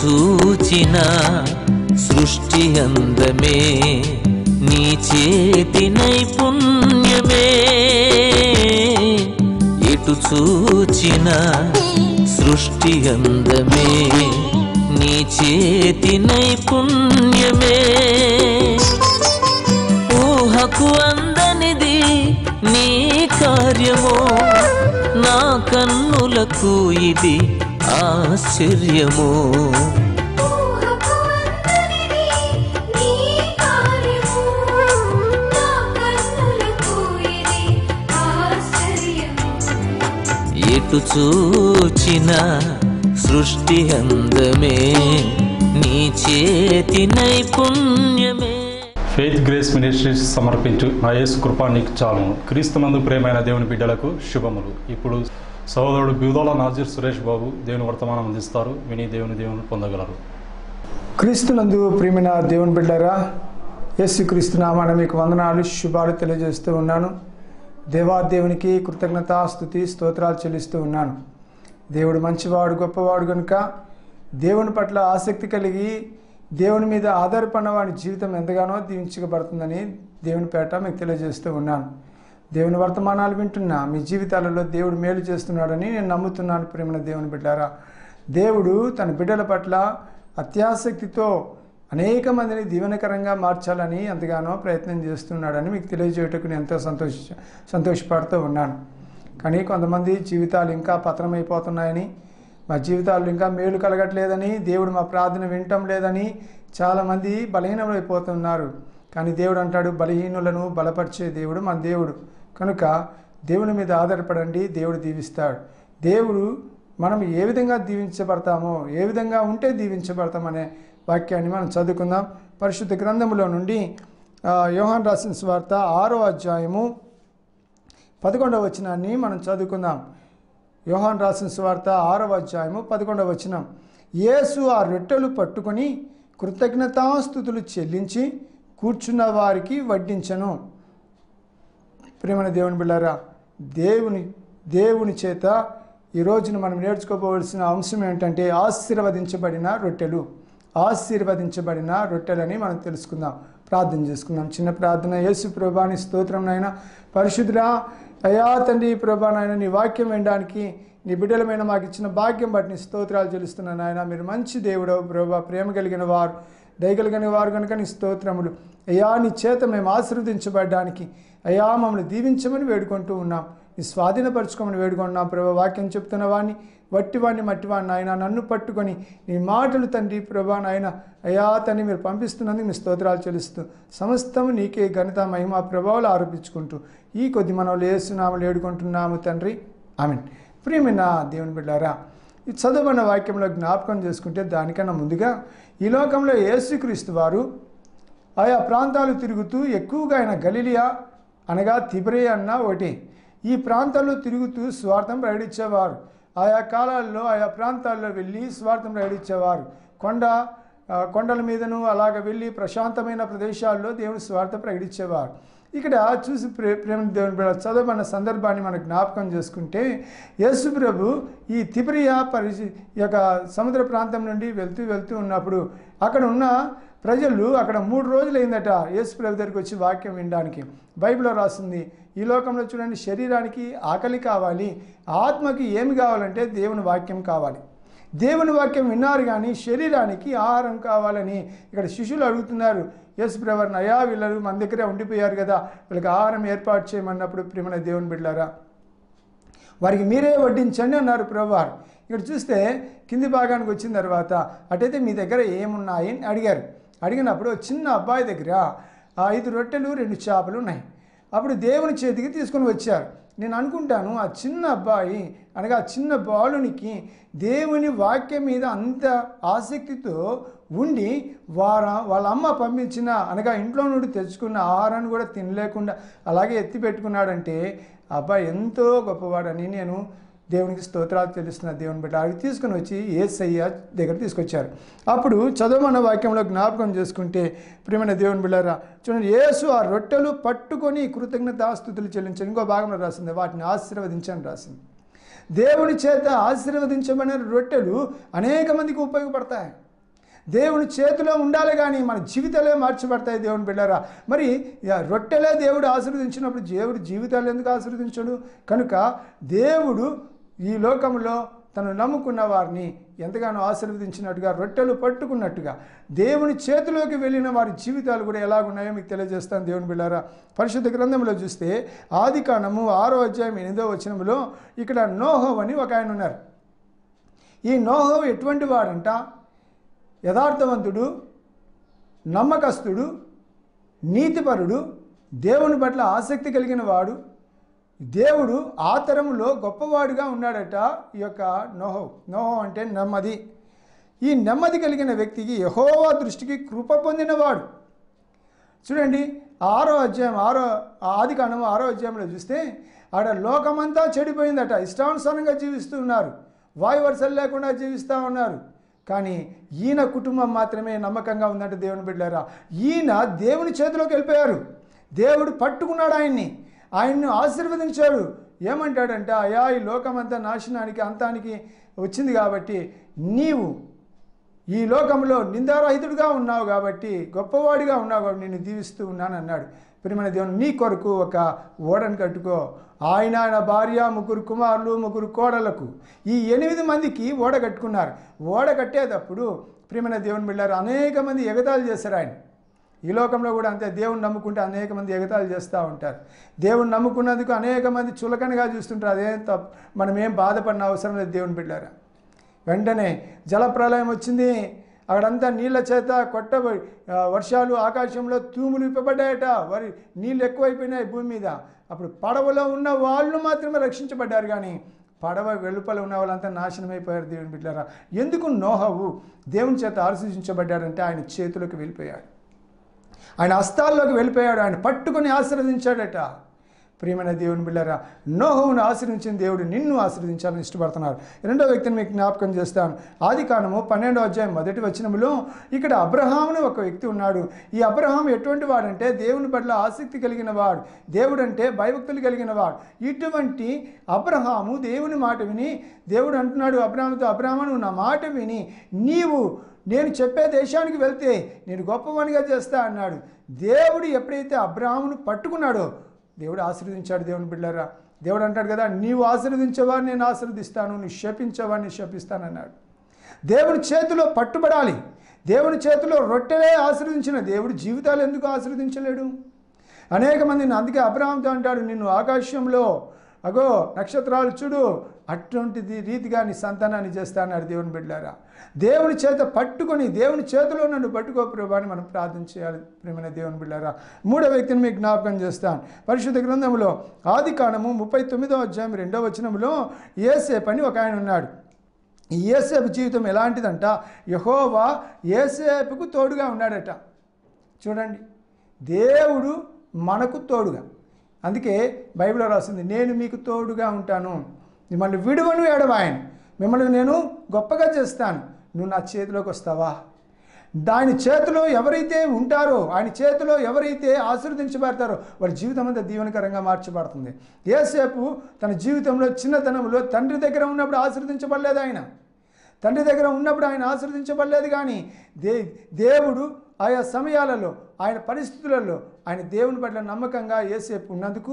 చూచిన సృష్టి అందమే నీ చేతి నైపుణ్యమే ఎటు చూచిన సృష్టి అందమే నీ చేతి నైపుణ్యమే ఊహకు అందనిది నీ కార్యము నా కన్నులకు ఇది ఆశ్చర్యము ఊహకు అందనిది నీ కార్యము నా కన్నులకు ఇది ఆశ్చర్యము ఎటు చూచిన సృష్టి అందమే నీ చేతి నైపుణ్యమే ఫెయిత్ గ్రేస్ మినిస్ట్రీస్ సమర్పించు నా యేసు కృపా నీకు చాలును క్రీస్తునందు ప్రేమైన దేవుని బిడ్డలకు శుభములు ఇప్పుడు సహోదరుడు బ్యూదోల నాజీర్ సురేష్ బాబు దేవుని వర్తమానం అందిస్తారు విని దేవుని దేవుని పొందగలరు క్రీస్తునందు ప్రియమైన దేవుని బిడ్డారా యేసు క్రీస్తు నామాన మీకు వందనాలు శుభాలు తెలియజేస్తూ ఉన్నాను దేవాదేవునికి కృతజ్ఞత స్థుతి స్తోత్రాలు చెల్లిస్తూ ఉన్నాను దేవుడు మంచివాడు గొప్పవాడు కనుక దేవుని పట్ల ఆసక్తి కలిగి దేవుని మీద ఆధారపడిన వాడి జీవితం ఎంతగానో దీవించబడుతుందని దేవుని పేట మీకు తెలియజేస్తూ ఉన్నాను దేవుని వర్తమానాలు వింటున్నా మీ జీవితాలలో దేవుడు మేలు చేస్తున్నాడని నేను నమ్ముతున్నాను ప్రేమన దేవుని బిడ్డారా దేవుడు తన బిడ్డల పట్ల అత్యాసక్తితో అనేక మందిని దీవెనకరంగా మార్చాలని ఎంతగానో ప్రయత్నం చేస్తున్నాడని మీకు తెలియజేయటకు నేను ఎంతో సంతోష సంతోషపడుతూ ఉన్నాను కానీ కొంతమంది జీవితాలు ఇంకా పతనమైపోతున్నాయని మా జీవితాలు ఇంకా మేలు కలగట్లేదని దేవుడు మా ప్రార్థన వినటం లేదని చాలామంది బలహీనమైపోతున్నారు కానీ దేవుడు అంటాడు బలహీనులను బలపరిచే దేవుడు మన దేవుడు కనుక దేవుని మీద ఆధారపడండి దేవుడు దీవిస్తాడు దేవుడు మనం ఏ విధంగా దీవించబడతామో ఏ విధంగా ఉంటే దీవించబడతామనే వాక్యాన్ని మనం చదువుకుందాం పరిశుద్ధ గ్రంథములో నుండి ఆ, యోహాన్ రాసిన స్వార్త ఆరో అధ్యాయము పదకొండవ వచనాన్ని మనం చదువుకుందాం యోహాన్ రాసిన సువార్త ఆరవ అధ్యాయము పదకొండవ వచనం యేసు ఆ రొట్టెలు పట్టుకొని కృతజ్ఞతాస్థుతులు చెల్లించి కూర్చున్న వారికి వడ్డించను ప్రేమన దేవుని బిళ్ళారా దేవుని దేవుని చేత ఈ రోజున మనం నేర్చుకోపోవలసిన అంశం ఏంటంటే ఆశీర్వదించబడిన రొట్టెలు ఆశీర్వదించబడిన రొట్టెలని మనం తెలుసుకుందాం ప్రార్థన చేసుకుందాం చిన్న ప్రార్థన యేసు ప్రభాని స్తోత్రం నాయన పరిశుద్ధుడా అయా తండ్రి ప్రభా నాయన నీ వాక్యం వినడానికి నీ బిడ్డలమైన మాకు ఇచ్చిన భాగ్యం బట్టి నీ స్తోత్రాలు చెల్లిస్తున్నాను నాయన మీరు మంచి దేవుడు ప్రభా ప్రేమ కలిగిన వారు దయగలిగిన వారు కనుక నీ స్తోత్రములు అయ్యా నీ చేత మేము ఆశీర్వదించబడ్డానికి అయ్యా మమ్మల్ని దీవించమని వేడుకుంటూ ఉన్నాం నీ స్వాధీనపరచుకోమని వేడుకుంటున్నాం ప్రభా వాక్యం చెప్తున్న వాడిని వట్టివాడిని మట్టివాడిని ఆయన నన్ను పట్టుకొని నీ మాటలు తండ్రి ప్రభా నాయన అయ్యా తండ్రి మీరు పంపిస్తున్నందుకు మీ స్తోత్రాలు చెల్లిస్తూ సమస్తము నీకే ఘనత మహిమ ప్రభావాలు ఆరోపించుకుంటూ ఈ కొద్ది మనం లేస్తున్నాము వేడుకుంటున్నాము తండ్రి ఆమెన్ ప్రియమైన దేవుని బిడ్డారా ఈ చదువున్న వాక్యంలో జ్ఞాపకం చేసుకుంటే దానికన్నా ముందుగా ఈ లోకంలో యేసుక్రీస్తు వారు ఆయా ప్రాంతాలు తిరుగుతూ ఎక్కువగా ఆయన గలిలియా అనగా తిబరే అన్న ఒకటి ఈ ప్రాంతాల్లో తిరుగుతూ స్వార్థం ప్రకటించేవారు ఆయా కాలాల్లో ఆయా ప్రాంతాల్లో వెళ్ళి స్వార్థం ప్రకటించేవారు కొండ ఆ, కొండల మీదను అలాగ వెళ్ళి ప్రశాంతమైన ప్రదేశాల్లో దేవుని స్వార్థ ప్రకటించేవారు ఇక్కడ చూసి ప్రే ప్రేమ దేవుని బిడ్డ చదవబడిన సందర్భాన్ని మనం జ్ఞాపకం చేసుకుంటే యేసు ప్రభు ఈ తిబరియా పరిచి ఈ యొక్క సముద్ర ప్రాంతం నుండి వెళ్తూ వెళ్తూ ఉన్నప్పుడు అక్కడ ఉన్న ప్రజలు అక్కడ మూడు రోజులు అయిందట యేసు ప్రభు దగ్గరికి వచ్చి వాక్యం వినడానికి బైబిల్లో రాసింది ఈ లోకంలో చూడండి శరీరానికి ఆకలి కావాలి ఆత్మకి ఏమి కావాలంటే దేవుని వాక్యం కావాలి దేవుని వాక్యం విన్నారు కానీ శరీరానికి ఆహారం కావాలని ఇక్కడ శిష్యులు అడుగుతున్నారు యేసు ప్రభు అయా వీళ్ళు మన దగ్గరే ఉండిపోయారు కదా వీళ్ళకి ఆహారం ఏర్పాటు చేయమన్నప్పుడు ప్రియమైన దేవుని బిడ్డారా వారికి మీరే వడ్డించండి అన్నారు ప్రభువారు ఇక్కడ చూస్తే కింది భాగానికి వచ్చిన తర్వాత అటైతే మీ దగ్గర ఏమున్నాయి అని అడిగారు అడిగినప్పుడు ఒక చిన్న అబ్బాయి దగ్గర ఆ ఐదు రొట్టెలు రెండు చేపలు ఉన్నాయి అప్పుడు దేవుని చేతికి తీసుకొని వచ్చారు నేను అనుకుంటాను ఆ చిన్న అబ్బాయి అనగా ఆ చిన్న బాలునికి దేవుని వాక్యం మీద అంత ఆసక్తితో ఉండి వార వాళ్ళ అమ్మ పంపించిన అనగా ఇంట్లో నుండి తెచ్చుకున్న ఆహారాన్ని కూడా తినలేకుండా అలాగే ఎత్తి పెట్టుకున్నాడంటే ఆ అబ్బాయి ఎంతో గొప్పవాడని నేను దేవునికి స్తోత్రాలు తెలుస్తున్న దేవుని బిడ్డ అవి తీసుకుని వచ్చి ఏసయ్య దగ్గర తీసుకొచ్చారు అప్పుడు చదవమన్న వాక్యంలో జ్ఞాపకం చేసుకుంటే ప్రియమైన దేవుని బిళ్ళారా చూడండి యేసు ఆ రొట్టెలు పట్టుకొని కృతజ్ఞతాస్తుతులు చెల్లించండి ఇంకో భాగంలో రాసింది వాటిని ఆశీర్వదించని రాసింది దేవుని చేత ఆశీర్వదించబడిన రొట్టెలు అనేక మందికి ఉపయోగపడతాయి దేవుని చేతిలో ఉండాలి కానీ మన జీవితాలే మార్చబడతాయి దేవుని బిడ్డారా మరి ఇక రొట్టెలే దేవుడు ఆశీర్వదించినప్పుడు దేవుడు జీవితాలు ఎందుకు ఆశీర్వదించడు కనుక దేవుడు ఈ లోకంలో తను నమ్ముకున్న వారిని ఎంతగానో ఆశీర్వదించినట్టుగా రొట్టెలు పట్టుకున్నట్టుగా దేవుని చేతిలోకి వెళ్ళిన వారి జీవితాలు కూడా ఎలాగున్నాయో మీకు తెలియజేస్తాను దేవుని బిళ్ళారా పరిశుద్ధ గ్రంథంలో చూస్తే ఆది కాండము ఆరో అధ్యాయం ఎనిమిదో వచనంలో ఇక్కడ నోహో అని ఒక ఆయన ఉన్నారు ఈ నోహో ఎటువంటి వాడంట యథార్థవంతుడు నమ్మకస్తుడు నీతిపరుడు దేవుని పట్ల ఆసక్తి కలిగిన వాడు దేవుడు ఆ తరములో గొప్పవాడుగా ఉన్నాడట ఈ యొక్క నోహో నోహో అంటే నెమ్మది ఈ నెమ్మది కలిగిన వ్యక్తికి యహోవా దృష్టికి కృప పొందినవాడు చూడండి ఆరో అధ్యాయం ఆరో ఆది కాండము ఆరో అధ్యాయంలో చూస్తే ఆడ లోకమంతా చెడిపోయిందట ఇష్టానుసారంగా జీవిస్తూ ఉన్నారు వాయు వరుసలు లేకుండా జీవిస్తూ ఉన్నారు కానీ ఈయన కుటుంబం మాత్రమే నమ్మకంగా ఉందంట దేవుని బిడ్డారా ఈయన దేవుని చేతిలోకి వెళ్ళిపోయారు దేవుడు పట్టుకున్నాడు ఆయన్ని ఆయన్ను ఆశీర్వదించాడు ఏమంటాడంటే అయా ఈ లోకమంతా నాశనానికి అంతానికి వచ్చింది కాబట్టి నీవు ఈ లోకంలో నిందారహితుడిగా ఉన్నావు కాబట్టి గొప్పవాడిగా ఉన్నావు కాబట్టి నిన్ను దీవిస్తూ ఉన్నాను అన్నాడు ప్రియమైన దేవుని నీ కొరకు ఒక ఓడను కట్టుకో ఆయన ఆయన భార్య ముగ్గురు కుమారులు ముగ్గురు కోడలకు ఈ ఎనిమిది మందికి ఓడ కట్టుకున్నారు ఓడ కట్టేటప్పుడు ప్రియమైన దేవుని బిళ్ళారు అనేక మంది ఎగతాలు చేశారు ఆయన ఈ లోకంలో కూడా అంతే దేవుని నమ్ముకుంటే అనేక మంది ఎగతాలు చేస్తూ ఉంటారు దేవుని నమ్ముకున్నందుకు అనేక మంది చులకనగా చూస్తుంటారు అదేం తప్పు మనం ఏం బాధపడిన అవసరం లేదు దేవుని బిడ్డారా వెంటనే జలప్రలయం వచ్చింది అక్కడంతా నీళ్ళ చేత కొట్టబడి ఆ, వర్షాలు ఆకాశంలో తూములు విప్పబడ్డాయట వరి నీళ్ళు ఎక్కువైపోయినాయి భూమి మీద అప్పుడు పడవలో ఉన్న వాళ్ళు మాత్రమే రక్షించబడ్డారు కానీ పడవ వెలుపల ఉన్న వాళ్ళంతా నాశనమైపోయారు దేవుని బిడ్డారా ఎందుకు నోహవు దేవుని చేత ఆశీర్వదించబడ్డాడంటే ఆయన చేతులకు వెళ్ళిపోయాడు ఆయన హస్తాల్లోకి వెళ్ళిపోయాడు ఆయన పట్టుకొని ఆశీర్వదించాడట ప్రియమైన దేవుని బిళ్ళరా నోహువును ఆశ్రయించిన దేవుడు నిన్ను ఆశ్రయించాలని ఇష్టపడుతున్నారు రెండో వ్యక్తిని మీకు జ్ఞాపకం చేస్తాను ఆది కాండము పన్నెండో అధ్యాయం మొదటి వచనములో ఇక్కడ అబ్రహామును ఒక వ్యక్తి ఉన్నాడు ఈ అబ్రహాం ఎటువంటి వాడంటే దేవుని పట్ల ఆసక్తి కలిగిన వాడు దేవుడు అంటే భయభక్తులు కలిగిన వాడు ఇటువంటి అబ్రహాము దేవుని మాట విని దేవుడు అంటున్నాడు అబ్రహాముతో అబ్రహాము నువ్వు నా మాట విని నీవు నేను చెప్పే దేశానికి వెళ్తే నేను గొప్పవానిగా చేస్తా అన్నాడు దేవుడు ఎప్పుడైతే అబ్రాహామును పట్టుకున్నాడో దేవుడు ఆశీర్వదించాడు దేవుని బిడ్డారా దేవుడు అంటాడు కదా నీవు ఆశీర్వదించేవాడిని నేను ఆశీర్వదిస్తాను నువ్వు శపించేవాడిని శపిస్తానన్నాడు దేవుని చేతిలో పట్టుబడాలి దేవుని చేతిలో రొట్టెలే ఆశీర్వదించిన దేవుడు జీవితాలు ఎందుకు ఆశీర్వదించలేడు అనేక మందిని అందుకే అబ్రహాంతో అంటాడు నిన్ను ఆకాశంలో అగో నక్షత్రాలు చూడు అటువంటిది రీతిగా నీ సంతానాన్ని చేస్తా అన్నాడు దేవుని బిడ్డారా దేవుని చేత పట్టుకొని దేవుని చేతిలో నన్ను పట్టుకో ప్రభా అని మనం ప్రార్థన చేయాలి ప్రేమైన దేవుని బిడ్డారా మూడో వ్యక్తిని మీకు జ్ఞాపకం చేస్తాను పరిశుద్ధ గ్రంథంలో ఆది కాండము ముప్పై తొమ్మిదో అధ్యాయం రెండో వచనంలో ఏసేపు అని ఒక ఆయన ఉన్నాడు ఈ ఏసేపు జీవితం ఎలాంటిదంట యహోవా ఏసేపుకు తోడుగా ఉన్నాడట చూడండి దేవుడు మనకు తోడుగా అందుకే బైబిల్లో రాసింది నేను మీకు తోడుగా ఉంటాను మిమ్మల్ని విడువను ఎడవాయను మిమ్మల్ని నేను గొప్పగా చేస్తాను నువ్వు నా చేతిలోకి వస్తావా దాని చేతిలో ఎవరైతే ఉంటారో ఆయన చేతిలో ఎవరైతే ఆశీర్వదించబడతారో వారి జీవితం అంతా దీవెనకరంగా మార్చబడుతుంది ఏసేపు తన జీవితంలో చిన్నతనంలో తండ్రి దగ్గర ఉన్నప్పుడు ఆశీర్వదించబడలేదు ఆయన తండ్రి దగ్గర ఉన్నప్పుడు ఆయన ఆశీర్వదించబడలేదు కానీ దే దేవుడు ఆయా సమయాలలో ఆయన పరిస్థితులలో ఆయన దేవుని పట్ల నమ్మకంగా ఏసేపు ఉన్నందుకు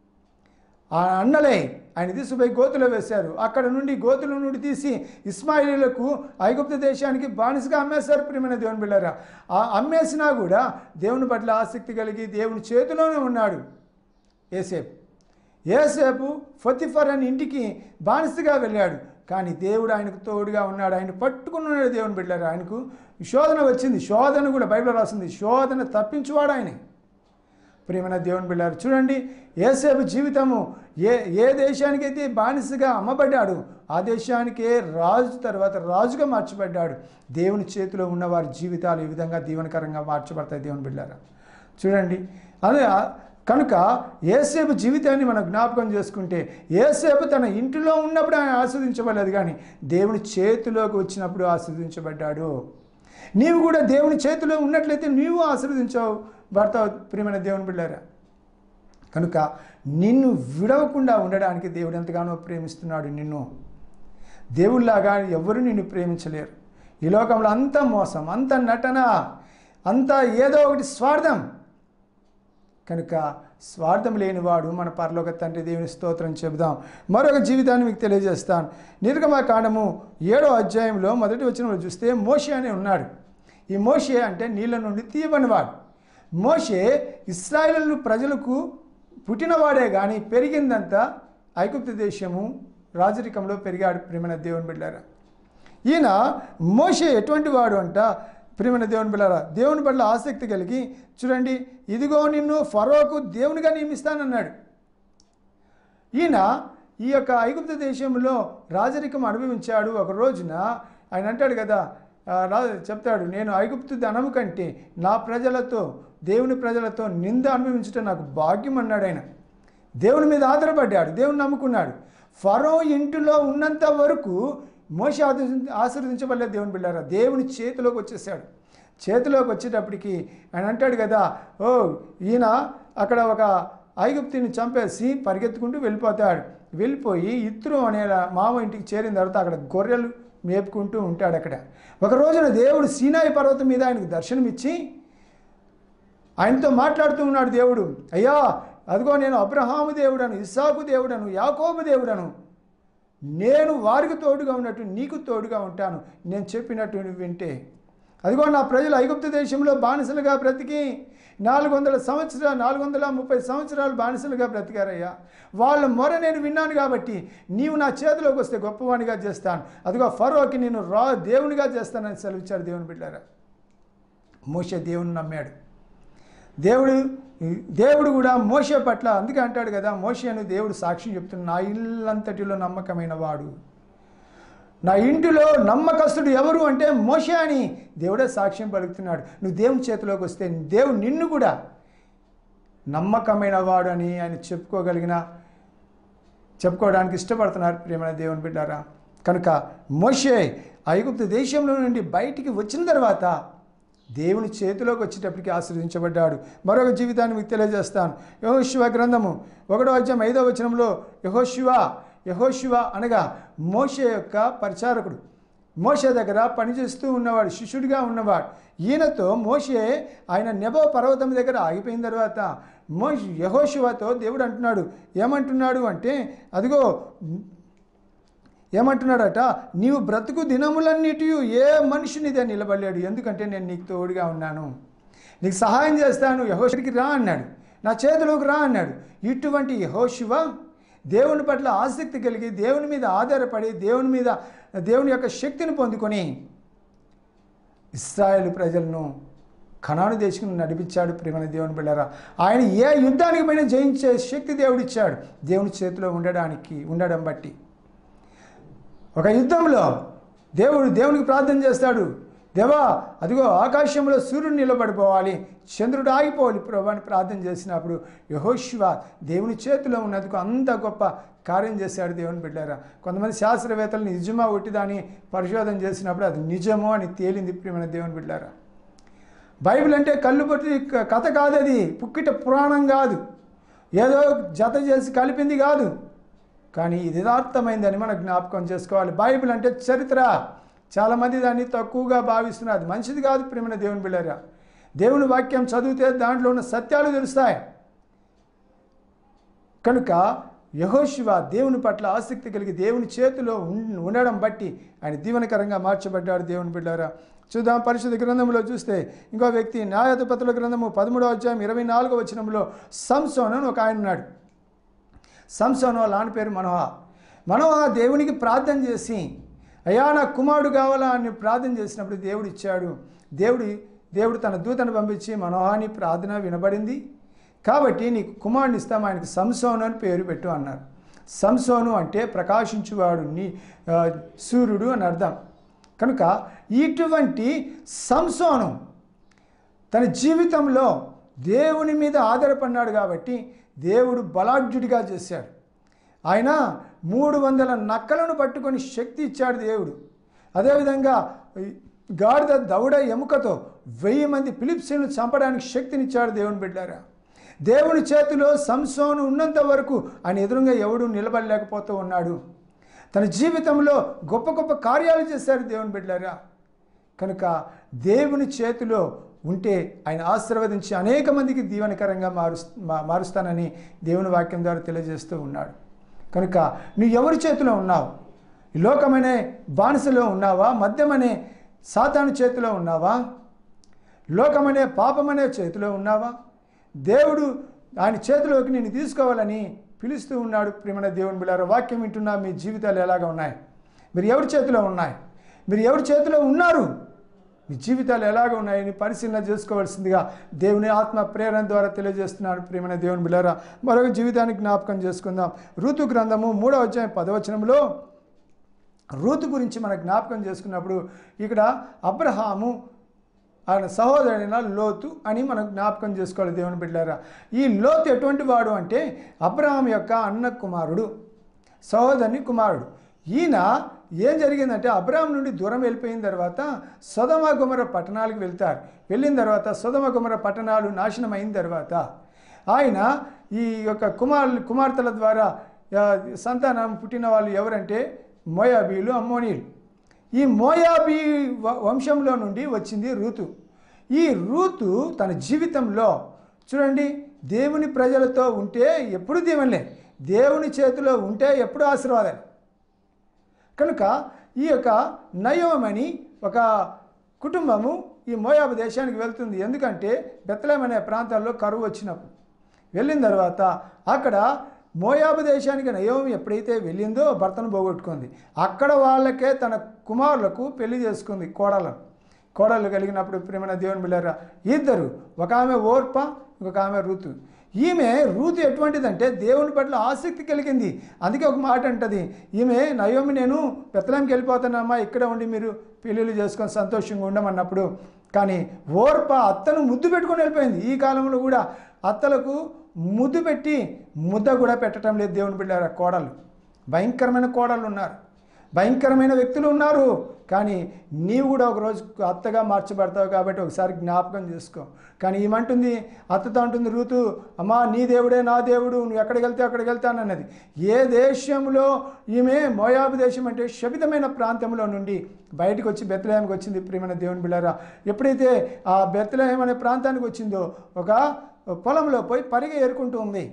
ఆ అన్నలే ఆయన తీసుకుపోయి గోతులో వేశారు అక్కడ నుండి గోతుల నుండి తీసి ఇస్మాయిలీలకు ఐగుప్తు దేశానికి బానిసగా అమ్మేశారు ప్రియమైన దేవుని బిళ్ళారా ఆ అమ్మేసినా కూడా దేవుని పట్ల ఆసక్తి కలిగి దేవుని చేతిలోనే ఉన్నాడు ఏసేపు ఏసేపు ఫతిఫర్ అని ఇంటికి బానిసగా వెళ్ళాడు కానీ దేవుడు ఆయనకు తోడుగా ఉన్నాడు ఆయన పట్టుకుని ఉన్నాడు దేవుని బిడ్డారు ఆయనకు శోధన వచ్చింది శోధన కూడా బైబిల్ రాసింది శోధన తప్పించువాడు ఆయనే ప్రియమైన దేవుని బిళ్ళారు చూడండి ఏసేపు జీవితము ఏ ఏ దేశానికైతే బానిసగా అమ్మబడ్డాడు ఆ దేశానికే రాజు తర్వాత రాజుగా మార్చబడ్డాడు దేవుని చేతిలో ఉన్న వారి జీవితాలు ఈ విధంగా దీవెనకరంగా మార్చబడతాయి దేవుని బిళ్ళారా చూడండి అదే కనుక ఏసేపు జీవితాన్ని మనం జ్ఞాపకం చేసుకుంటే ఏసేపు తన ఇంటిలో ఉన్నప్పుడు ఆయన ఆస్వాదించబడలేదు కానీ దేవుని చేతిలోకి వచ్చినప్పుడు ఆస్వాదించబడ్డాడు నీవు కూడా దేవుని చేతిలో ఉన్నట్లయితే నీవు ఆశీర్వదించావు భర్త ప్రియమైన దేవుని బిళ్ళారా కనుక నిన్ను విడవకుండా ఉండడానికి దేవుడు ఎంతగానో ప్రేమిస్తున్నాడు నిన్ను దేవుళ్ళలాగా ఎవరు నిన్ను ప్రేమించలేరు ఈ లోకంలో అంత మోసం అంత నటన అంత ఏదో ఒకటి స్వార్థం కనుక స్వార్థం లేనివాడు మన పరలోక తండ్రి దేవుని స్తోత్రం చెబుదాం మరొక జీవితాన్ని మీకు తెలియజేస్తాను నిర్గమకాండము ఏడో అధ్యాయంలో మొదటి వచ్చిన చూస్తే మోషే అని ఉన్నాడు ఈ మోషే అంటే నీళ్ళ నుండి తీయబడినవాడు మోషే ఇస్రాయేల్ ప్రజలకు పుట్టినవాడే కానీ పెరిగిందంతా ఐగుప్తు దేశము రాజరికంలో పెరిగాడు ప్రేమైన దేవుని బిడ్డారా ఈయన మోషే ఎటువంటి వాడు అంట ప్రియమైన దేవుని బిళ్ళారా దేవుని పట్ల ఆసక్తి కలిగి చూడండి ఇదిగో నిన్ను ఫరోకు దేవునిగా నియమిస్తానన్నాడు ఈయన ఈ యొక్క ఐగుప్తు దేశంలో రాజరికం అనుభవించాడు ఒక రోజున ఆయన అంటాడు కదా ఆ, రా చెప్తాడు నేను ఐగుప్తు ధనము కంటే నా ప్రజలతో దేవుని ప్రజలతో నింద అనుభవించడం నాకు భాగ్యం అన్నాడు ఆయన దేవుని మీద ఆధారపడ్డాడు దేవుని నమ్ముకున్నాడు ఫరో ఇంటిలో ఉన్నంత వరకు మోస ఆశీర్వదించబడలేదు దేవుని బిళ్ళారా దేవుని చేతిలోకి వచ్చేసాడు చేతిలోకి వచ్చేటప్పటికి ఆయన అంటాడు కదా ఓ ఈయన అక్కడ ఒక ఐగుప్తిని చంపేసి పరిగెత్తుకుంటూ వెళ్ళిపోతాడు వెళ్ళిపోయి ఇత్రు అనే మామ ఇంటికి చేరిన తర్వాత అక్కడ గొర్రెలు మేపుకుంటూ ఉంటాడు అక్కడ ఒక రోజున దేవుడు సీనాయి పర్వతం మీద ఆయనకు దర్శనమిచ్చి ఆయనతో మాట్లాడుతూ ఉన్నాడు దేవుడు అయ్యా అదిగో నేను అబ్రహాము దేవుడను ఇస్సాకు దేవుడను యాకోబు దేవుడను నేను వారికి తోడుగా ఉన్నట్టు నీకు తోడుగా ఉంటాను నేను చెప్పినట్టు నువ్వు వింటే అదిగో నా ప్రజలు ఐగుప్తు దేశంలో బానిసలుగా బ్రతికి నాలుగు వందల సంవత్సరాలు నాలుగు వందల ముప్పై సంవత్సరాలు బానిసలుగా బ్రతికారయ్యా వాళ్ళ మొర నేను విన్నాను కాబట్టి నీవు నా చేతిలోకి వస్తే గొప్పవానిగా చేస్తాను అదిగో ఫరోకి నేను రా దేవునిగా చేస్తానని సెలవిచ్చాడు దేవుని బిడ్డారా మోషే దేవుని నమ్మాడు దేవుడు దేవుడు కూడా మోషే పట్ల అందుకే అంటాడు కదా మోషేను దేవుడు సాక్ష్యం చెప్తున్నాడు నా ఇల్లంతటిలో నమ్మకమైన వాడు నా ఇంటిలో నమ్మకస్తుడు ఎవరు అంటే మోషే అని దేవుడే సాక్ష్యం పలుకుతున్నాడు నువ్వు దేవుని చేతిలోకి వస్తే దేవుడు నిన్ను కూడా నమ్మకమైన వాడు అని ఆయన చెప్పుకోగలిగిన చెప్పుకోవడానికి ఇష్టపడుతున్నారు ప్రియమైన దేవుని బిడ్డారా కనుక మోషే ఐగుప్తు దేశంలో నుండి బయటికి వచ్చిన తర్వాత దేవుని చేతిలోకి వచ్చేటప్పటికి ఆశీర్వదించబడ్డాడు మరొక జీవితాన్ని మీకు తెలియజేస్తాను యహోశివ గ్రంథము ఒకటో అధ్యాయం ఐదో వచనంలో యహోశివ యహోశివ అనగా మోషే యొక్క పరిచారకుడు మోషే దగ్గర పనిచేస్తూ ఉన్నవాడు శిష్యుడిగా ఉన్నవాడు ఈయనతో మోషే ఆయన నెబో పర్వతం దగ్గర ఆగిపోయిన తర్వాత మో యహోశివతో దేవుడు అంటున్నాడు ఏమంటున్నాడు అంటే అదిగో ఏమంటున్నాడట నీవు బ్రతుకు దినములన్నిటి ఏ మనిషినిదే నిలబడలేడు ఎందుకంటే నేను నీకు తోడుగా ఉన్నాను నీకు సహాయం చేస్తాను యహోషుడికి రా అన్నాడు నా చేతిలోకి రా అన్నాడు ఇటువంటి యహోశివ దేవుని పట్ల ఆసక్తి కలిగి దేవుని మీద ఆధారపడి దేవుని మీద దేవుని యొక్క శక్తిని పొందుకొని ఇస్రాయేల్ ప్రజలను కణాను దేశం నడిపించాడు ప్రేమన దేవుని బిళ్ళారా ఆయన ఏ యుద్ధానికి పైన జయించే శక్తి దేవుడిచ్చాడు దేవుని చేతిలో ఉండడానికి ఉండడం బట్టి ఒక యుద్ధంలో దేవుడు దేవునికి ప్రార్థన చేస్తాడు దేవా అదిగో ఆకాశంలో సూర్యుడు నిలబడిపోవాలి చంద్రుడు ఆగిపోవాలి ప్రభు అని ప్రార్థన చేసినప్పుడు యహోశివ దేవుని చేతిలో ఉన్నందుకు అంత గొప్ప కార్యం చేశాడు దేవుని బిడ్డారా కొంతమంది శాస్త్రవేత్తలు నిజమా ఒట్టిదాని పరిశోధన చేసినప్పుడు అది నిజమో అని తేలింది ప్రియమైన దేవుని బిడ్డారా బైబిల్ అంటే కళ్ళు పట్టి కథ కాదు అది పుక్కిట పురాణం కాదు ఏదో జత చేసి కలిపింది కాదు కానీ ఇది యథార్థమైందని మనం జ్ఞాపకం చేసుకోవాలి బైబిల్ అంటే చరిత్ర చాలామంది దాన్ని తక్కువగా భావిస్తున్నారు అది మంచిది కాదు ప్రేమైన దేవుని బిళ్ళారా దేవుని వాక్యం చదివితే దాంట్లో ఉన్న సత్యాలు తెలుస్తాయి కనుక యహోశివ దేవుని పట్ల ఆసక్తి కలిగి దేవుని చేతిలో ఉన్- ఉండడం బట్టి ఆయన దీవెనకరంగా మార్చబడ్డాడు దేవుని బిడ్డారా చూద్దాం పరిశుద్ధ గ్రంథంలో చూస్తే ఇంకో వ్యక్తి న్యాయాధిపతుల గ్రంథము పదమూడవ అధ్యాయం ఇరవై నాలుగో వచనంలో సంసోన్ అని ఒక ఆయన ఉన్నాడు సంసోను వాళ్ళ నాన్న పేరు మనోహ మనోహ దేవునికి ప్రార్థన చేసి అయ్యా నా కుమారుడు కావాలా అని ప్రార్థన చేసినప్పుడు దేవుడు ఇచ్చాడు దేవుడి దేవుడు తన దూతను పంపించి మనోహాని ప్రార్థన వినబడింది కాబట్టి నీకు కుమారుని ఇస్తాం ఆయనకు సంసోను అని పేరు పెట్టు అన్నారు సంసోను అంటే ప్రకాశించువాడు నీ ఆ, సూర్యుడు అని అర్థం కనుక ఇటువంటి సంసోను తన జీవితంలో దేవుని మీద ఆధారపడినాడు కాబట్టి దేవుడు బలాఢ్యుడిగా చేశాడు ఆయన మూడు వందల నక్కలను పట్టుకొని శక్తి ఇచ్చాడు దేవుడు అదేవిధంగా ఈ గాడిద దౌడ ఎముకతో వెయ్యి మంది ఫిలిప్సీలను చంపడానికి శక్తినిచ్చాడు దేవుని బిడ్డారా దేవుని చేతిలో సంసోను ఉన్నంత వరకు ఆయన ఎదురుగా ఎవడు నిలబడలేకపోతూ ఉన్నాడు తన జీవితంలో గొప్ప గొప్ప కార్యాలు చేశారు దేవుని బిడ్డారా కనుక దేవుని చేతిలో ఉంటే ఆయన ఆశీర్వదించి అనేక మందికి దీవెనకరంగా మారు మా- మారుస్తానని దేవుని వాక్యం ద్వారా తెలియజేస్తూ ఉన్నాడు కనుక నువ్వు ఎవరి చేతిలో ఉన్నావు ఈ లోకమనే బానిసలో ఉన్నావా మద్యమనే సాతాను చేతిలో ఉన్నావా లోకమనే పాపమనే చేతిలో ఉన్నావా దేవుడు ఆయన చేతిలోకి నేను తీసుకోవాలని పిలుస్తూ ఉన్నాడు ప్రేమణ దేవుని బిళ్ళారు వాక్యం వింటున్నా మీ జీవితాలు ఎలాగ ఉన్నాయి మీరు ఎవరి చేతిలో ఉన్నాయి మీరు ఎవరి చేతిలో ఉన్నారు మీ జీవితాలు ఎలాగ ఉన్నాయని పరిశీలన చేసుకోవాల్సిందిగా దేవుని ఆత్మ ప్రేరణ ద్వారా తెలియజేస్తున్నాడు ప్రేమణ దేవుని బిళ్ళారా మరొక జీవితానికి జ్ఞాపకం చేసుకుందాం ఋతు గ్రంథము మూడవ అధ్యాయం పదవచనంలో రూతు గురించి మనం జ్ఞాపకం చేసుకున్నప్పుడు ఇక్కడ అబ్రహాము ఆయన సహోదరుడైన లోతు అని మనం జ్ఞాపకం చేసుకోవాలి దేవుని బిడ్డారా ఈ లోతు ఎటువంటి వాడు అంటే అబ్రహాం యొక్క అన్న కుమారుడు సహోదరుని కుమారుడు ఈయన ఏం జరిగిందంటే అబ్రహాం నుండి దూరం వెళ్ళిపోయిన తర్వాత సొదమ గుమర పట్టణాలకు వెళ్తారు వెళ్ళిన తర్వాత సొదమ గుమర పట్టణాలు నాశనం అయిన తర్వాత ఆయన ఈ యొక్క కుమార్ కుమార్తెల ద్వారా ఆ, సంతానం పుట్టిన వాళ్ళు ఎవరంటే మోయాబీలు అమ్మోనీలు ఈ మోయాబీ వ- వంశంలో నుండి వచ్చింది రూతు ఈ రూతు తన జీవితంలో చూడండి దేవుని ప్రజలతో ఉంటే ఎప్పుడు దీవెనలే దేవుని చేతిలో ఉంటే ఎప్పుడు ఆశీర్వాదాలు కనుక ఈ యొక్క నయోమని ఒక కుటుంబము ఈ మోయాబు దేశానికి వెళ్తుంది ఎందుకంటే బెత్తలేం అనే ప్రాంతాల్లో కరువు వచ్చినప్పుడు వెళ్ళిన తర్వాత అక్కడ మోయాబు దేశానికి నయోమి ఎప్పుడైతే వెళ్ళిందో భర్తను పోగొట్టుకుంది అక్కడ వాళ్ళకే తన కుమారులకు పెళ్లి చేసుకుంది కోడలను కోడలు కలిగినప్పుడు ప్రేమైన దేవుని బిళ్ళారా ఇద్దరు ఒక ఆమె ఓర్ప ఇంకొక ఆమె ఋతు ఈమె రూతు ఎటువంటిదంటే దేవుని పట్ల ఆసక్తి కలిగింది అందుకే ఒక మాట అంటది ఈమె నయోమి నేను పెత్తలంకి వెళ్ళిపోతానమ్మా ఇక్కడ ఉండి మీరు పెళ్ళిళ్ళు చేసుకొని సంతోషంగా ఉండమన్నప్పుడు కానీ ఓర్ప అత్తను ముద్దు పెట్టుకొని వెళ్ళిపోయింది ఈ కాలంలో కూడా అత్తలకు ముద్దు పెట్టి ముద్ద కూడా పెట్టడం లేదు దేవుని బిడ్డారా కోడలు భయంకరమైన కోడలు ఉన్నారు భయంకరమైన వ్యక్తులు ఉన్నారు కానీ నీవు కూడా ఒక రోజు అత్తగా మార్చబడతావు కాబట్టి ఒకసారి జ్ఞాపకం చేసుకో కానీ ఏమంటుంది అత్తతో అంటుంది రూతు అమ్మా నీ దేవుడే నా దేవుడు నువ్వు ఎక్కడికి వెళ్తే అక్కడికి వెళ్తానన్నది ఏ దేశంలో ఈమె మోయాబు దేశం అంటే శపితమైన ప్రాంతంలో నుండి బయటకు వచ్చి బెత్తలేహానికి వచ్చింది ప్రియమైన దేవుని బిళ్ళారా ఎప్పుడైతే ఆ బెత్తలేహం అనే ప్రాంతానికి వచ్చిందో ఒక పొలంలో పోయి పరిగె ఏరుకుంటూ ఉంది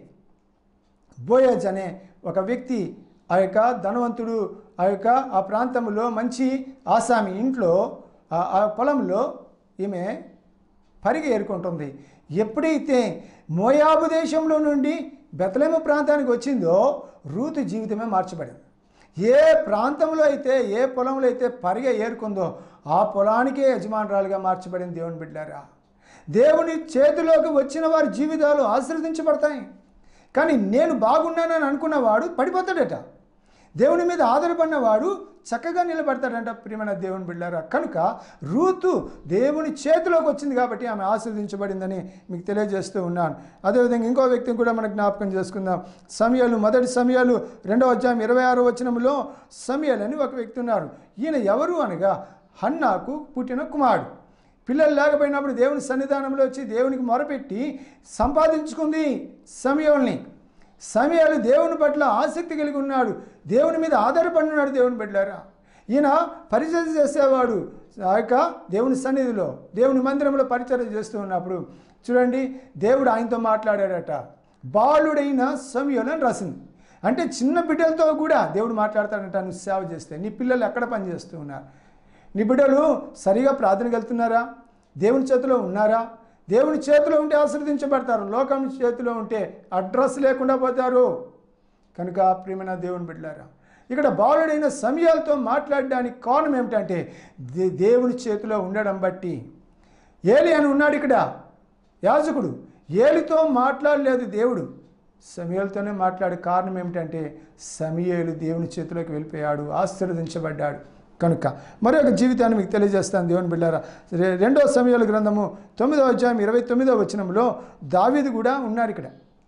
బోయజ్ అనే ఒక వ్యక్తి ఆ యొక్క ధనవంతుడు ఆ యొక్క ఆ ప్రాంతంలో మంచి ఆసామి ఇంట్లో ఆ- ఆ పొలంలో ఈమె పరిగె ఏరుకుంటుంది ఎప్పుడైతే మోయాబు దేశంలో నుండి బెతలేము ప్రాంతానికి వచ్చిందో రూతు జీవితమే మార్చబడింది ఏ ప్రాంతంలో అయితే ఏ పొలంలో అయితే పరిగె ఏరుకుందో ఆ పొలానికే యజమానురాలుగా మార్చబడింది దేవుని బిడ్డారా దేవుని చేతిలోకి వచ్చిన వారి జీవితాలు ఆశీర్వదించబడతాయి కానీ నేను బాగున్నానని అనుకున్నవాడు పడిపోతాడట దేవుని మీద ఆధారపడినవాడు చక్కగా నిలబడతాడంట ప్రియమైన దేవుని బిళ్ళారా కనుక రూతు దేవుని చేతిలోకి వచ్చింది కాబట్టి ఆమె ఆశీర్వదించబడిందని మీకు తెలియజేస్తూ ఉన్నాను అదేవిధంగా ఇంకో వ్యక్తిని కూడా మనం జ్ఞాపకం చేసుకుందాం సమయాలు మొదటి సమయాలు రెండవ అధ్యాయం ఇరవై ఆరో వచనంలో సమయాలు అని ఒక వ్యక్తి ఉన్నారు ఈయన ఎవరు అనగా హన్నాకు పుట్టిన కుమారుడు పిల్లలు లేకపోయినప్పుడు దేవుని సన్నిధానంలో వచ్చి దేవునికి మొరపెట్టి సంపాదించుకుంది సమయంని సమయాలు దేవుని పట్ల ఆసక్తి కలిగి ఉన్నాడు దేవుని మీద ఆధారపడి ఉన్నాడు దేవుని బిడ్డారా ఈయన పరిచయం చేసేవాడు ఆ యొక్క దేవుని సన్నిధిలో దేవుని మందిరంలో పరిచయం చేస్తూ ఉన్నప్పుడు చూడండి దేవుడు ఆయనతో మాట్లాడాడట బాలుడైన సమయంలో అని రాసింది అంటే చిన్న బిడ్డలతో కూడా దేవుడు మాట్లాడతాడంట నువ్వు సేవ చేస్తే నీ పిల్లలు ఎక్కడ పని చేస్తూ ఉన్నారు నీ బిడ్డలు సరిగా ప్రార్థనకి వెళ్తున్నారా దేవుని చేతిలో ఉన్నారా దేవుని చేతిలో ఉంటే ఆశీర్వదించబడతారు లోకం చేతిలో ఉంటే అడ్రస్ లేకుండా పోతారు కనుక ప్రియమైన దేవుని బిడ్డలారా ఇక్కడ బాలుడైన సమయాలతో మాట్లాడడానికి కారణం ఏమిటంటే దే- దేవుని చేతిలో ఉండడం బట్టి ఏలి అని ఉన్నాడు ఇక్కడ యాజకుడు ఏలితో మాట్లాడలేదు దేవుడు సమయలతోనే మాట్లాడే కారణం ఏమిటంటే సమయలు దేవుని చేతిలోకి వెళ్ళిపోయాడు ఆశీర్వదించబడ్డాడు కనుక మరొక జీవితాన్ని మీకు తెలియజేస్తాను దేవుని బిడ్డారా రె- రెండో సమయాల గ్రంథము తొమ్మిదో అధ్యాయం ఇరవై తొమ్మిదో వచనంలో దావీదు కూడా ఉన్నారు ఇక్కడ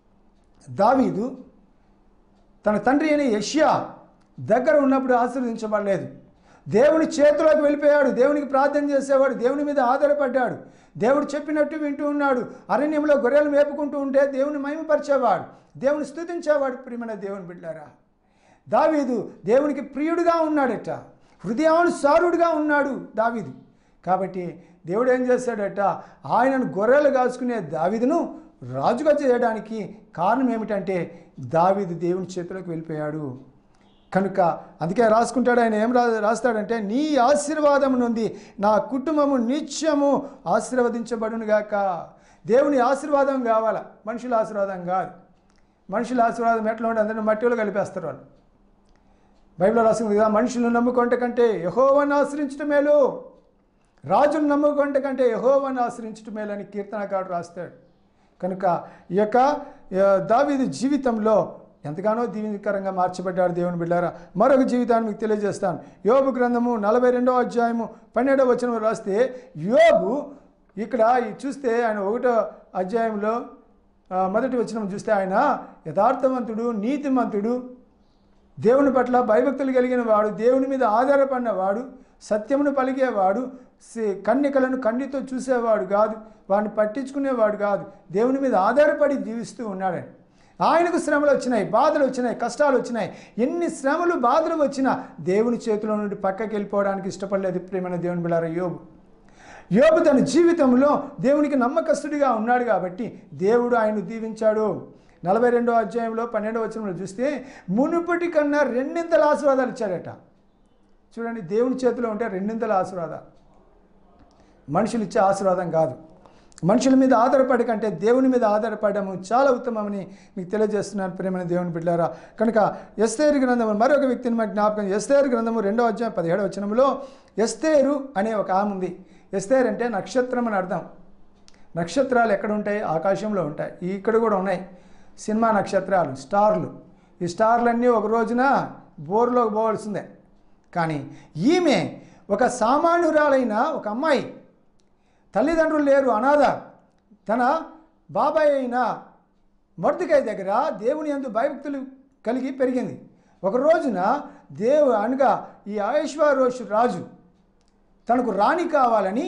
దావీదు తన తండ్రి అయిన యష్యా దగ్గర ఉన్నప్పుడు ఆశీర్వదించబడలేదు దేవుని చేతిలోకి వెళ్ళిపోయాడు దేవునికి ప్రార్థన చేసేవాడు దేవుని మీద ఆధారపడ్డాడు దేవుడు చెప్పినట్టు వింటూ ఉన్నాడు అరణ్యంలో గొర్రెలు మేపుకుంటూ ఉంటే దేవుని మహిమపరిచేవాడు దేవుని స్తుతించేవాడు ప్రియమైన దేవుని బిడ్డారా దావీదు దేవునికి ప్రియుడిగా ఉన్నాడట హృదయానుసారుడుగా ఉన్నాడు దావీదు కాబట్టి దేవుడు ఏం చేశాడట ఆయనను గొర్రెలు కాసుకునే దావీదును రాజుగా చేయడానికి కారణం ఏమిటంటే దావీదు దేవుని చేతిలోకి వెళ్ళిపోయాడు కనుక అందుకే రాసుకుంటాడు ఆయన ఏం రా రాస్తాడంటే నీ ఆశీర్వాదం నుండి నా కుటుంబము నిత్యము ఆశీర్వదించబడునుగాక దేవుని ఆశీర్వాదం కావాలా మనుషుల ఆశీర్వాదం కాదు మనుషుల ఆశీర్వాదం ఎట్లా ఉంటే అందరిని మట్టిలో కలిపేస్తారు వాళ్ళు బైబిల్లో రాసింది కదా మనుషులను నమ్ముకుంటే కంటే యహోవను ఆశ్రయించడం మేలు రాజును నమ్ముకుంటే కంటే యహోవను ఆశ్రయించడం మేలు అని కీర్తనకారుడు రాస్తాడు కనుక ఈ యొక్క ఆ, దావీదు జీవితంలో ఎంతగానో దీవెనకరంగా మార్చబడ్డాడు దేవుని బిడ్డారా మరొక జీవితాన్ని మీకు తెలియజేస్తాను యోబు గ్రంథము నలభై రెండవ అధ్యాయము పన్నెండవ వచనం రాస్తే యోబు ఇక్కడ ఈ చూస్తే ఆయన ఒకటో అధ్యాయంలో ఆ, మొదటి వచనం చూస్తే ఆయన యథార్థవంతుడు నీతిమంతుడు దేవుని పట్ల భయభక్తులు కలిగిన వాడు దేవుని మీద ఆధారపడిన వాడు సత్యమును పలికేవాడు సి- కన్యకలను కన్నితో చూసేవాడు కాదు వాడిని పట్టించుకునేవాడు కాదు దేవుని మీద ఆధారపడి జీవిస్తూ ఉన్నాడని ఆయనకు శ్రమలు వచ్చినాయి బాధలు వచ్చినాయి కష్టాలు వచ్చినాయి ఎన్ని శ్రమలు బాధలు వచ్చినా దేవుని చేతిలో నుండి పక్కకి వెళ్ళిపోవడానికి ఇష్టపడలేదు ప్రేమైన దేవుని బిళ్ళారా యోబు యోబు తన జీవితంలో దేవునికి నమ్మకస్తుడిగా ఉన్నాడు కాబట్టి దేవుడు ఆయన దీవించాడు నలభై రెండో అధ్యాయంలో పన్నెండవ వచనంలో చూస్తే మునుపటి కన్నా రెండింతల ఆశీర్వాదాలు ఇచ్చాడట చూడండి దేవుని చేతిలో ఉంటే రెండింతల ఆశీర్వాదాలు మనుషులు ఇచ్చే ఆశీర్వాదం కాదు మనుషుల మీద ఆధారపడి కంటే దేవుని మీద ఆధారపడము చాలా ఉత్తమమని మీకు తెలియజేస్తున్నాను ప్రేమైన దేవుని బిడ్డారా కనుక ఎస్తేరు గ్రంథము మరొక వ్యక్తిని మాకు జ్ఞాపకం ఎస్తేరు గ్రంథము రెండో అధ్యాయం పదిహేడవ వచనంలో ఎస్తేరు అనే ఒక ఆమె ఉంది ఎస్తేరు అంటే నక్షత్రం అని అర్థం నక్షత్రాలు ఎక్కడ ఉంటాయి ఆకాశంలో ఉంటాయి ఇక్కడ కూడా ఉన్నాయి సినిమా నక్షత్రాలు స్టార్లు ఈ స్టార్లన్నీ ఒక రోజున బోర్లోకి పోవాల్సిందే కానీ ఈమె ఒక సామాన్యురాలైన ఒక అమ్మాయి తల్లిదండ్రులు లేరు అనాథ తన బాబాయ్ అయిన మర్దుకాయ దగ్గర దేవుని అందు భయభక్తులు కలిగి పెరిగింది ఒక రోజున దేవు అనగా ఈ ఐశ్వర్యోష్ రాజు తనకు రాణి కావాలని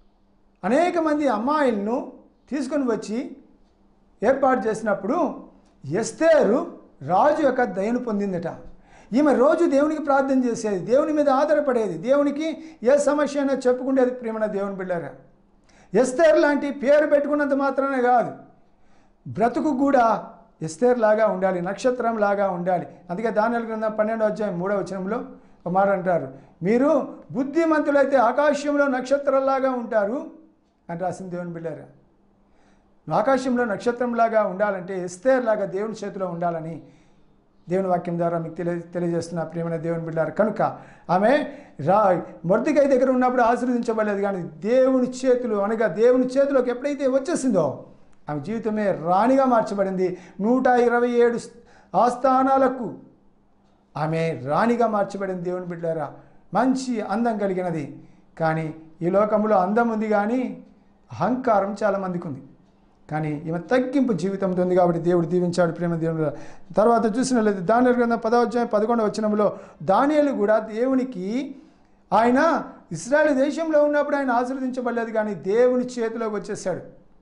అనేక మంది అమ్మాయిలను తీసుకొని వచ్చి ఏర్పాటు చేసినప్పుడు ఎస్తేరు రాజు యొక్క దయను పొందిందట ఈమె రోజు దేవునికి ప్రార్థన చేసేది దేవుని మీద ఆధారపడేది దేవునికి ఏ సమస్య అయినా చెప్పుకునేది ప్రేమణ దేవుని బిడ్డారా ఎస్తేర్ లాంటి పేరు పెట్టుకున్నంత మాత్రమే కాదు బ్రతుకు కూడా ఎస్తేర్ లాగా ఉండాలి నక్షత్రం లాగా ఉండాలి అందుకే దానిల గ్రంథం పన్నెండో అధ్యాయం మూడో వచనంలో ఒక మాట అంటారు మీరు బుద్ధిమంతులైతే ఆకాశంలో నక్షత్రంలాగా ఉంటారు అని రాసింది దేవుని బిడ్డారా ఆకాశంలో నక్షత్రంలాగా ఉండాలంటే ఎస్తేర్ లాగా దేవుని చేతిలో ఉండాలని దేవుని వాక్యం ద్వారా మీకు తెలియ తెలియజేస్తున్న ప్రియమైన దేవుని బిడ్డారు కనుక ఆమె రా మొర్దికై దగ్గర ఉన్నప్పుడు ఆశీర్వదించబడలేదు కానీ దేవుని చేతులు అనగా దేవుని చేతిలోకి ఎప్పుడైతే వచ్చేసిందో ఆమె జీవితమే రాణిగా మార్చబడింది నూట ఇరవై ఏడు ఆస్థానాలకు ఆమె రాణిగా మార్చబడింది దేవుని బిడ్డారా మంచి అందం కలిగినది కానీ ఈ లోకంలో అందం ఉంది కానీ అహంకారం చాలామందికి ఉంది కానీ ఈమె తగ్గింపు జీవితంతో ఉంది కాబట్టి దేవుడు దీవించాడు ప్రేమ దేవుడు తర్వాత చూసినట్లయితే దాని గ్రంథం పదవచ్చాయం పదకొండవ వచనంలో దానియలు కూడా దేవునికి ఆయన ఇస్రాయల్ దేశంలో ఉన్నప్పుడు ఆయన ఆశీర్వదించబడలేదు కానీ దేవుని చేతిలోకి వచ్చేసాడు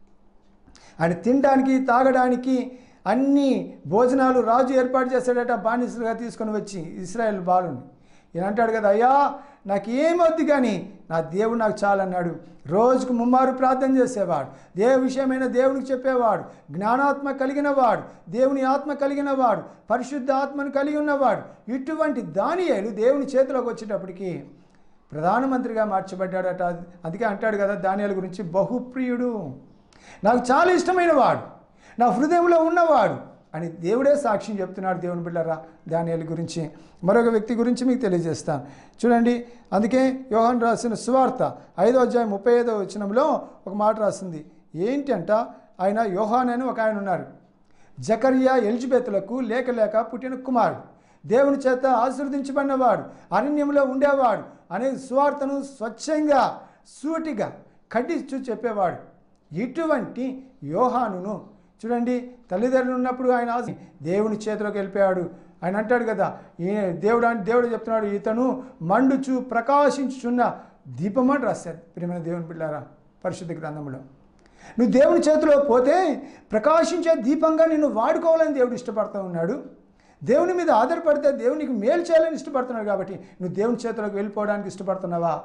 ఆయన తినడానికి తాగడానికి అన్ని భోజనాలు రాజు ఏర్పాటు చేశాడట బానిసలుగా తీసుకొని వచ్చి ఇస్రాయేల్ బాలుని ఈయన అంటాడు కదా అయ్యా నాకు ఏమొద్దు కానీ నా దేవుడు నాకు చాలన్నాడు రోజుకు ముమ్మారు ప్రార్థన చేసేవాడు దేవ విషయమైన దేవునికి చెప్పేవాడు జ్ఞానాత్మ కలిగిన వాడు దేవుని ఆత్మ కలిగిన వాడు పరిశుద్ధ ఆత్మను కలిగి ఉన్నవాడు ఇటువంటి దానియేలు దేవుని చేతిలోకి వచ్చేటప్పటికి ప్రధానమంత్రిగా మార్చబడ్డాడట అందుకే అంటాడు కదా దానియాల గురించి బహుప్రియుడు నాకు చాలా ఇష్టమైన వాడు నా హృదయంలో ఉన్నవాడు అని దేవుడే సాక్ష్యం చెప్తున్నాడు దేవుని బిళ్ళరా దానియాల గురించి మరొక వ్యక్తి గురించి మీకు తెలియజేస్తాను చూడండి అందుకే యోహాన్ రాసిన సువార్త ఐదో అధ్యాయం ముప్పై ఐదో వచనంలో ఒక మాట రాసింది ఏంటంట ఆయన యోహాన్ అని ఒక ఆయన ఉన్నారు జకరియా ఎలిజబెత్లకు లేక లేక పుట్టిన కుమారుడు దేవుని చేత ఆశీర్వదించబడినవాడు అరణ్యంలో ఉండేవాడు అనే సువార్తను స్వచ్ఛంగా సూటిగా ఖండిస్తూ చెప్పేవాడు ఇటువంటి యోహానును చూడండి తల్లిదండ్రులు ఉన్నప్పుడు ఆయన ఆశ- దేవుని చేతిలోకి వెళ్ళిపోయాడు ఆయన అంటాడు కదా ఈ దేవుడు అని దేవుడు చెప్తున్నాడు ఇతను మండుచు ప్రకాశించుచున్న దీపం అని రాశాడు ప్రియమైన దేవుని పిల్లారా పరిశుద్ధ గ్రంథంలో నువ్వు దేవుని చేతిలో పోతే ప్రకాశించే దీపంగా నిన్ను వాడుకోవాలని దేవుడు ఇష్టపడుతూ ఉన్నాడు దేవుని మీద ఆధారపడితే దేవునికి మేలు చేయాలని ఇష్టపడుతున్నాడు కాబట్టి నువ్వు దేవుని చేతిలోకి వెళ్ళిపోవడానికి ఇష్టపడుతున్నావా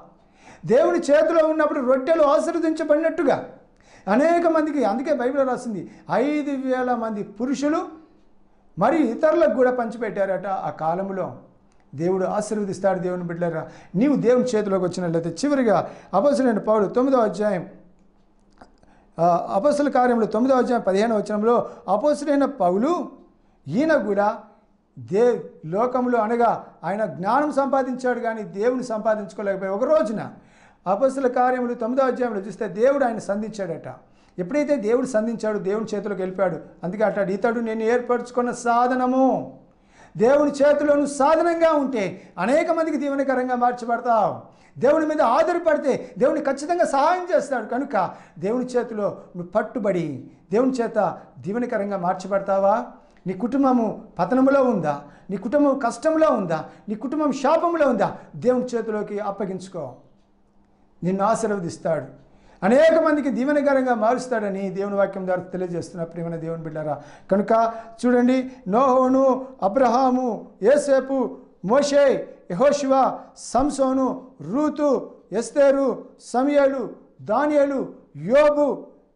దేవుని చేతిలో ఉన్నప్పుడు రొట్టెలు ఆశీర్వదించబడినట్టుగా అనేక మందికి అందుకే బైబిల్ రాసింది ఐదు వేల మంది పురుషులు మరి ఇతరులకు కూడా పంచిపెట్టారట ఆ కాలంలో దేవుడు ఆశీర్వదిస్తాడు దేవుని బిడ్డలారా నీవు దేవుని చేతిలోకి వచ్చినట్లయితే చివరిగా అపసరైన పౌలు తొమ్మిదో అధ్యాయం అపస్సుల కార్యంలో తొమ్మిదో అధ్యాయం పదిహేను వచనంలో అపస్సులైన పౌలు ఈయన కూడా దే లోకంలో అనగా ఆయన జ్ఞానం సంపాదించాడు కానీ దేవుని సంపాదించుకోలేకపోయి ఒక రోజున అపస్సుల కార్యములు తొమ్మిదో అధ్యాయంలో చూస్తే దేవుడు ఆయన సంధించాడట ఎప్పుడైతే దేవుడు సంధించాడు దేవుని చేతిలోకి వెళ్ళిపోయాడు అందుకే అట్లాడు ఇతడు నేను ఏర్పరచుకున్న సాధనము దేవుని చేతిలో నువ్వు సాధనంగా ఉంటే అనేక మందికి దీవెనకరంగా మార్చబడతావు దేవుని మీద ఆధారపడితే దేవుని ఖచ్చితంగా సహాయం చేస్తాడు కనుక దేవుని చేతిలో నువ్వు పట్టుబడి దేవుని చేత దీవెనకరంగా మార్చబడతావా నీ కుటుంబము పతనములో ఉందా నీ కుటుంబం కష్టంలో ఉందా నీ కుటుంబం శాపంలో ఉందా దేవుని చేతిలోకి అప్పగించుకో నిన్ను ఆశీర్వదిస్తాడు అనేక మందికి దీవెనకరంగా మారుస్తాడని దేవుని వాక్యం ద్వారా తెలియజేస్తున్న ప్రియమైన దేవుని బిడ్డారా కనుక చూడండి నోహోను అబ్రహాము ఏసేపు మోషే యహోశివ సంసోను రూతు ఎస్తేరు సమయలు దానియలు యోబు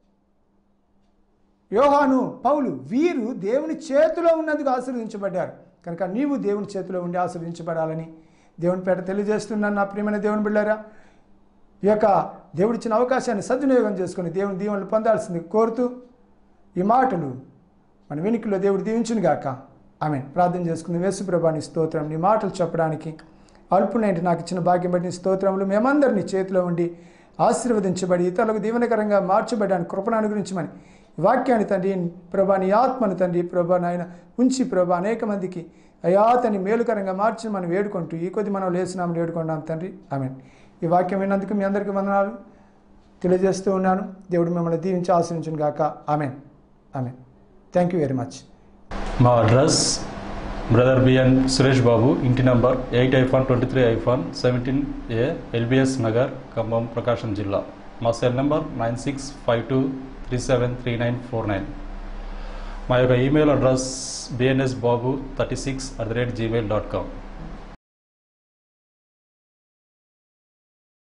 యోహాను పౌలు వీరు దేవుని చేతిలో ఉన్నందుకు ఆశీర్వదించబడ్డారు కనుక నీవు దేవుని చేతిలో ఉండి ఆశీర్వదించబడాలని దేవుని పేట తెలియజేస్తున్నాను నా ప్రియమైన దేవుని బిళ్ళారా ఈ యొక్క దేవుడిచ్చిన అవకాశాన్ని సద్వినియోగం చేసుకొని దేవుని దీవెనలు పొందాల్సింది కోరుతూ ఈ మాటలు మన వెనుకలో దేవుడు దీవించును గాక ఆమె ప్రార్థన చేసుకుని వేసుప్రభాని స్తోత్రం నీ మాటలు చెప్పడానికి అల్పునైంటి నాకు ఇచ్చిన భాగ్యం బట్టి నీ స్తోత్రములు మేమందరినీ చేతిలో ఉండి ఆశీర్వదించబడి ఇతరులకు దీవెనకరంగా మార్చబడడానికి కృపను అనుగ్రహించమని ఈ వాక్యాన్ని తండ్రి ప్రభా నీ ఆత్మను తండ్రి ప్రభా నాయన ఉంచి ప్రభా అనేక మందికి అయా తని మేలుకరంగా మార్చి మనం వేడుకుంటూ ఈ కొద్ది మనం లేచినామని వేడుకుంటాం తండ్రి ఆమె ఈ వాక్యం విన్నందుకు మీ అందరికీ వందనాలు తెలియజేస్తూ ఉన్నాను దేవుడు మిమ్మల్ని దీవించి ఆశ్రయించును గాక ఆమె ఆమె థ్యాంక్ యూ వెరీ మచ్ మా address brother B N Suresh Babu ఇంటి number eight hyphen twenty three hyphen seventeen A L B S Nagar Khammam Prakasam జిల్లా మా cell number nine six five two three seven three nine four nine మా యొక్క email address B N S Babu thirty six at the rate Gmail dot com